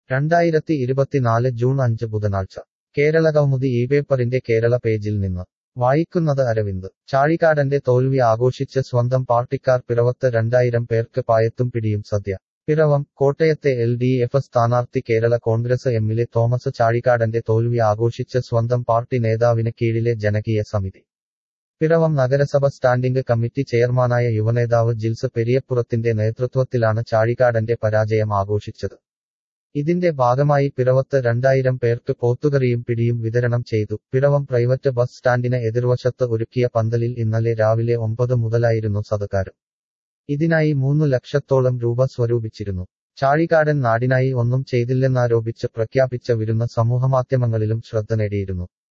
രണ്ടായിരത്തി ഇരുപത്തിനാല് ജൂൺ അഞ്ച് ബുധനാഴ്ച കേരള കൗമുദി ഈ പേപ്പറിന്റെ കേരള പേജിൽ നിന്ന് വായിക്കുന്നത് അരവിന്ദ് ചാഴികാടന്റെ തോൽവി ആഘോഷിച്ച് സ്വന്തം പാർട്ടിക്കാർ പിറവത്ത് രണ്ടായിരം പേർക്ക് പായത്തും പിടിയും സദ്യ പിറവം കോട്ടയത്തെ എൽ ഡി എഫ് സ്ഥാനാർത്ഥി കേരള കോൺഗ്രസ് എമ്മിലെ തോമസ് ചാഴികാടന്റെ തോൽവി ആഘോഷിച്ച് സ്വന്തം പാർട്ടി നേതാവിന് കീഴിലെ ജനകീയ സമിതി പിറവം നഗരസഭ സ്റ്റാൻഡിംഗ് കമ്മിറ്റി ചെയർമാനായ യുവനേതാവ് ജിൽസ് പെരിയപ്പുറത്തിന്റെ നേതൃത്വത്തിലാണ് ചാഴികാടന്റെ പരാജയം ആഘോഷിച്ചത് ഇതിന്റെ ഭാഗമായി പിറവത്ത് രണ്ടായിരം പേർക്ക് പോത്തുകറിയും പിടിയും വിതരണം ചെയ്തു പിറവം പ്രൈവറ്റ് ബസ് സ്റ്റാൻഡിന് എതിർവശത്ത് ഒരുക്കിയ പന്തലിൽ ഇന്നലെ രാവിലെ ഒമ്പത് മുതലായിരുന്നു സതകാരം ഇതിനായി മൂന്നു ലക്ഷത്തോളം രൂപ സ്വരൂപിച്ചിരുന്നു ചാഴികാടൻ നാടിനായി ഒന്നും ചെയ്തില്ലെന്നാരോപിച്ച് പ്രഖ്യാപിച്ച വിരുന്ന് സമൂഹമാധ്യമങ്ങളിലും ശ്രദ്ധ നേടിയിരുന്നു